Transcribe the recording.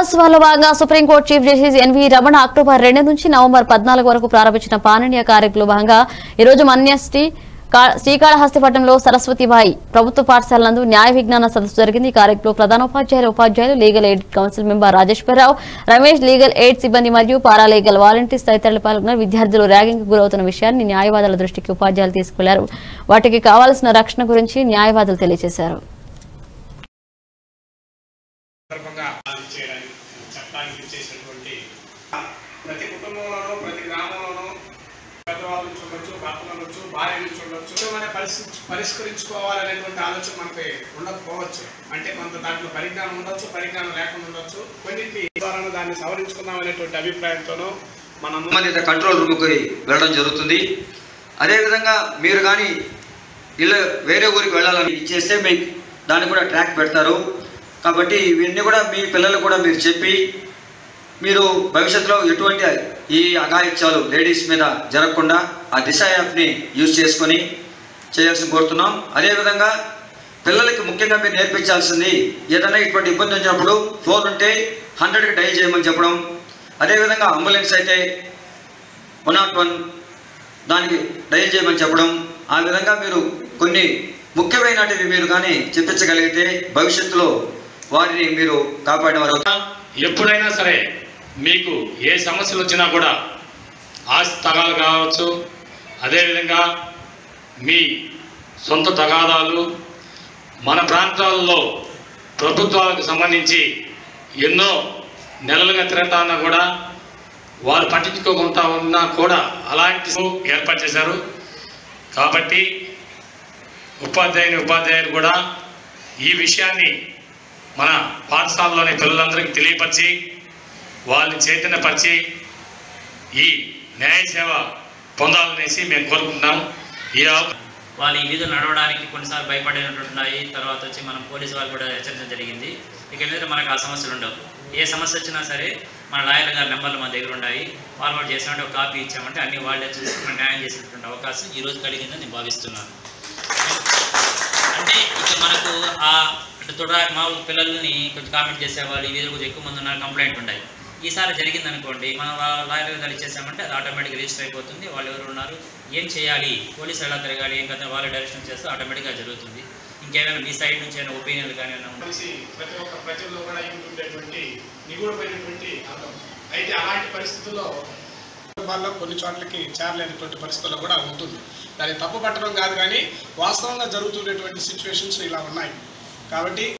వారోత్సవాల్లో భాగంగా supreme court chief justice N V Ramana October రెండు నుంచి నవంబర్ పద్నాలుగు వరకు ప్రారంభించిన పాననీయ కార్యక్రమంలో భాగంగా ఈరోజు మన్యశ్రీ కా- శ్రీకాళహస్తిపట్నంలో సరస్వతిబాయి ప్రభుత్వ పాఠశాల నందు న్యాయ విజ్ఞాన సదస్సు జరిగింది ఈ కార్యక్రమంలో ప్రధానోపాధ్యాయులు ఉపాధ్యాయులు legal aid council member Rajeshwararao Ramesh legal aid సిబ్బంది మరియు పారాలీగల్ వాలంటీర్స్ తదితరులు పాల్గొన్నారు విద్యార్థులు ర్యాగింగ్ గురవుతున్న విషయాన్ని న్యాయవాదుల దృష్టికి ఉపాధ్యాయులు తీసుకెళ్లారు వాటికి కావాల్సిన రక్షణ గురించి న్యాయవాదులు తెలియజేశారు సందర్భంగా అది చేయడానికి చట్టానికి చేసినటువంటి ప్రతి కుటుంబంలోనూ ప్రతి గ్రామంలోనూ పెద్దవాళ్ళ నుంచి ఉండొచ్చు భర్తల నుంచి భార్య నుంచి ఉండొచ్చు ఏమైనా పరిస్థితి పరిష్కరించుకోవాలనేటువంటి ఆలోచన మనకి ఉండకపోవచ్చు అంటే కొంత దాంట్లో పరిజ్ఞానం ఉండొచ్చు పరిజ్ఞానం లేకుండా ఉండొచ్చు కొన్నింటి ద్వారా దాన్ని సవరించుకుందాం అనేటువంటి అభిప్రాయంతోనూ మనం సంబంధిత కంట్రోల్ రూమ్కి వెళ్ళడం జరుగుతుంది అదేవిధంగా మీరు కానీ ఇల్లు వేరే ఊరికి వెళ్ళాలని ఇచ్చేస్తే మీకు దాన్ని కూడా ట్రాక్ పెడతారు కాబట్టి ఇవన్నీ కూడా మీ పిల్లలు కూడా మీరు చెప్పి మీరు భవిష్యత్తులో ఎటువంటి ఈ అఘాయిత్యాలు లేడీస్ మీద జరగకుండా ఆ దిశ యాప్ని యూజ్ చేసుకొని చేయాల్సి కోరుతున్నాం అదేవిధంగా పిల్లలకి ముఖ్యంగా మీరు నేర్పించాల్సింది ఏదైనా ఇటువంటి ఇబ్బంది వచ్చినప్పుడు ఫోన్ ఉంటే హండ్రెడ్కి డైల్ చేయమని చెప్పడం అదేవిధంగా అంబులెన్స్ అయితే వన్ నాట్ వన్ దానికి డైల్ చేయమని చెప్పడం ఆ విధంగా మీరు కొన్ని ముఖ్యమైనటివి మీరు కానీ చెప్పించగలిగితే భవిష్యత్తులో వారిని మీరు కాపాడిన వారు అవుతారు. ఎప్పుడైనా సరే మీకు ఏ సమస్యలు వచ్చినా కూడా ఆస్తి తగాలు కావచ్చు అదేవిధంగా మీ సొంత తగాదాలు మన ప్రాంతాల్లో ప్రభుత్వాలకు సంబంధించి ఎన్నో నెలలుగా తిరుగుతున్నా కూడా వారు పట్టించుకోకుండా ఉన్నా కూడా అలాంటి ఏర్పాటు చేశారు కాబట్టి ఉపాధ్యాయుని ఉపాధ్యాయులు కూడా ఈ విషయాన్ని మన పాఠశాలలోని పిల్లలందరికీ తెలియపరిచి వాళ్ళని చైతన్యపరిచి ఈ న్యాయ సేవ పొందాలనేసి మేము కోరుకుంటున్నాం ఈ అవ- వాళ్ళు ఈ వీధులు నడవడానికి కొన్నిసార్లు భయపడినటువంటి ఉన్నాయి తర్వాత వచ్చి మనం పోలీసు వాళ్ళు కూడా హెచ్చరించడం జరిగింది ఇక మీద మనకు ఆ సమస్యలు ఉండవు ఏ సమస్య వచ్చినా సరే మన లాయర్ గారి నెంబర్లు మన దగ్గర ఉన్నాయి ఫార్వర్డ్ చేసామంటే ఒక కాపీ ఇచ్చామంటే అన్ని వాళ్ళే చూసి మనం న్యాయం చేసేటువంటి అవకాశం ఈ రోజు కలిగిందని నేను భావిస్తున్నాను అంటే ఇక మనకు ఆ అంటే తొడ మా పిల్లల్ని కొంచెం కామెంట్ చేసేవాళ్ళు ఈ వీధులు కొంచెం ఎక్కువ మంది ఉన్నారు కంప్లైంట్ ఉన్నాయి ఈసారి జరిగింది అనుకోండి మనం లాయర్ గారు ఇచ్చేసామంటే అది ఆటోమేటిక్గా రిజిస్టర్ అయిపోతుంది వాళ్ళు ఎవరు ఉన్నారు ఏం చేయాలి పోలీసులు ఎలా తిరగాలి ఏం కదా వాళ్ళు డైరెక్షన్ చేస్తే ఆటోమేటిక్గా జరుగుతుంది ఇంకేమైనా మీ సైడ్ నుంచి అయినా ఒపీనియన్లు కానీ ఏమైనా ఉంటే కలిసి ప్రతి ఒక్క ప్రజల్లో కూడా ఇవి ఉండేటువంటి నిగూఢమైనటువంటి అర్థం అయితే అలాంటి పరిస్థితుల్లో సందర్భాల్లో కొన్ని చోట్లకి చేరలేనటువంటి పరిస్థితుల్లో కూడా ఉంటుంది దాన్ని తప్పు పట్టడం కాదు కానీ వాస్తవంగా జరుగుతున్నటువంటి సిచ్యువేషన్స్ ఇలా ఉన్నాయి కాబట్టి